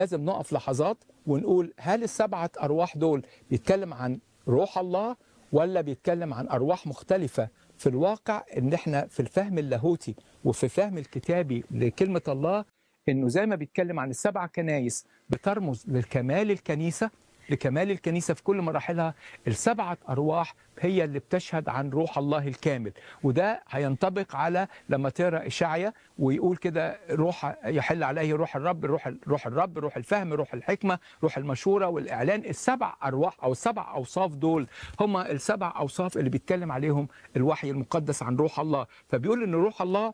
لازم نقف لحظات ونقول هل السبعة أرواح دول بيتكلم عن روح الله ولا بيتكلم عن أرواح مختلفة في الواقع إن إحنا في الفهم اللاهوتي وفي الفهم الكتابي لكلمة الله إنه زي ما بيتكلم عن السبع كنايس بترمز للكمال الكنيسة لكمال الكنيسة في كل مراحلها السبعة أرواح هي اللي بتشهد عن روح الله الكامل وده هينطبق على لما تقرا إشعيا ويقول كده روح يحل عليه روح الرب روح روح الرب روح الفهم روح الحكمة روح المشورة والإعلان السبع أرواح أو السبع أوصاف دول هم السبع أوصاف اللي بيتكلم عليهم الوحي المقدس عن روح الله فبيقول إن روح الله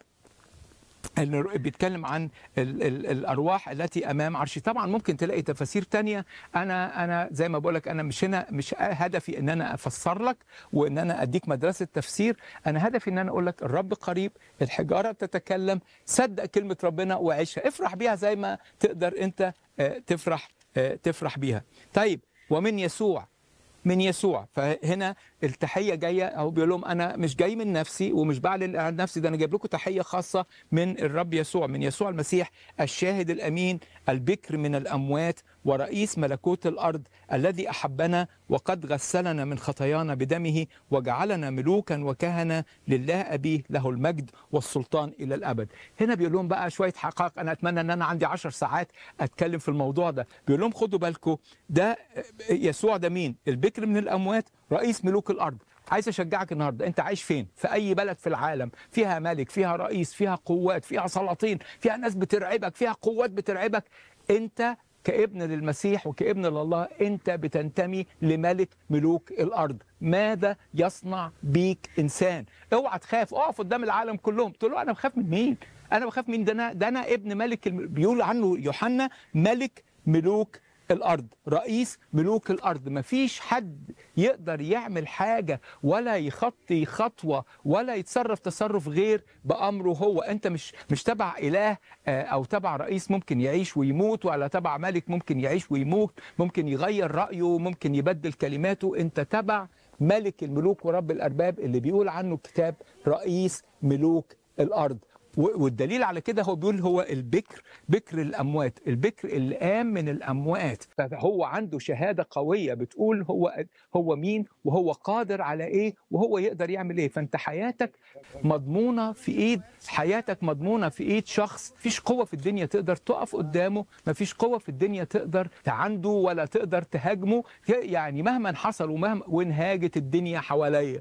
اللي بيتكلم عن ال ال الارواح التي امام عرشي طبعا ممكن تلاقي تفاسير تانية انا انا زي ما بقول لك انا مش هنا مش هدفي ان انا افسر لك وان انا اديك مدرسه تفسير انا هدفي ان انا اقول لك الرب قريب الحجاره بتتكلم صدق كلمه ربنا وعيشها افرح بيها زي ما تقدر انت تفرح تفرح بيها طيب ومن يسوع من يسوع فهنا التحيه جايه او بيقول لهم انا مش جاي من نفسي ومش بعلن عن نفسي ده انا جايب لكم تحيه خاصه من الرب يسوع من يسوع المسيح الشاهد الامين البكر من الاموات ورئيس ملكوت الارض الذي احبنا وقد غسلنا من خطايانا بدمه وجعلنا ملوكا وكهنه لله ابيه له المجد والسلطان الى الابد هنا بيقول لهم بقى شويه حقائق انا اتمنى ان انا عندي عشر ساعات اتكلم في الموضوع ده بيقول لهم خدوا بالكم ده يسوع ده مين البكر من الاموات رئيس ملوك الارض عايز اشجعك النهارده انت عايش فين في اي بلد في العالم فيها ملك فيها رئيس فيها قوات فيها سلاطين فيها ناس بترعبك فيها قوات بترعبك انت كابن للمسيح وكابن لله انت بتنتمي لملك ملوك الارض ماذا يصنع بيك انسان اوعى تخاف اقف قدام العالم كلهم تقول له انا بخاف من مين انا بخاف من ده انا ده انا ابن ملك الم... بيقول عنه يوحنا ملك ملوك الارض رئيس ملوك الارض مفيش حد يقدر يعمل حاجه ولا يخطي خطوه ولا يتصرف تصرف غير بامره هو انت مش مش تبع اله او تبع رئيس ممكن يعيش ويموت ولا تبع ملك ممكن يعيش ويموت ممكن يغير رايه ممكن يبدل كلماته انت تبع ملك الملوك ورب الارباب اللي بيقول عنه الكتاب رئيس ملوك الارض والدليل على كده هو بيقول هو البكر بكر الاموات البكر اللي قام من الاموات فهو عنده شهاده قويه بتقول هو هو مين وهو قادر على ايه وهو يقدر يعمل ايه فانت حياتك مضمونه في ايد حياتك مضمونه في ايد شخص مفيش قوه في الدنيا تقدر تقف قدامه مفيش قوه في الدنيا تقدر تعنده ولا تقدر تهاجمه يعني مهما حصل ومهما وانهاجت الدنيا حواليا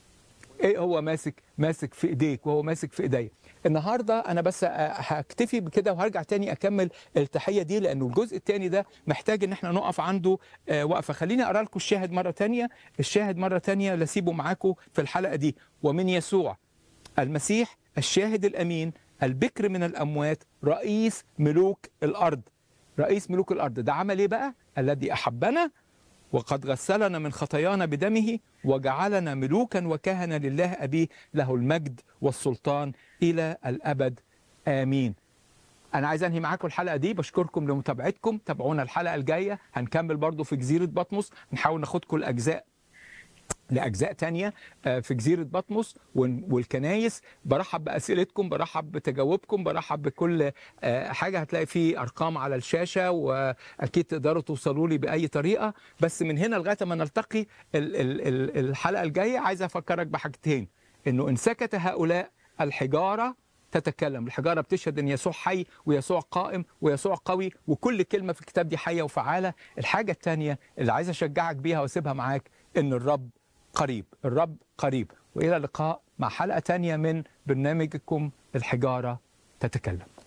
ايه هو ماسك ماسك في ايديك وهو ماسك في ايديا النهارده انا بس هكتفي بكده وهرجع تاني اكمل التحيه دي لانه الجزء الثاني ده محتاج ان احنا نقف عنده وقفه خليني اقرا لكم الشاهد مره تانية الشاهد مره تانية لاسيبه معاكم في الحلقه دي ومن يسوع المسيح الشاهد الامين البكر من الاموات رئيس ملوك الارض رئيس ملوك الارض ده عمل ايه بقى الذي احبنا وقد غسلنا من خطايانا بدمه وجعلنا ملوكا وكهنه لله ابيه له المجد والسلطان الى الابد امين. انا عايز انهي معاكم الحلقه دي بشكركم لمتابعتكم تابعونا الحلقه الجايه هنكمل برضو في جزيره بطمس نحاول ناخدكم الاجزاء لاجزاء تانية في جزيره بطمس والكنايس برحب باسئلتكم برحب بتجاوبكم برحب بكل حاجه هتلاقي فيه ارقام على الشاشه واكيد تقدروا توصلوا لي باي طريقه بس من هنا لغايه ما نلتقي الحلقه الجايه عايز افكرك بحاجتين انه ان سكت هؤلاء الحجاره تتكلم الحجارة بتشهد أن يسوع حي ويسوع قائم ويسوع قوي وكل كلمة في الكتاب دي حية وفعالة الحاجة الثانية اللي عايز أشجعك بيها وأسيبها معاك أن الرب قريب الرب قريب وإلى اللقاء مع حلقة تانية من برنامجكم الحجارة تتكلم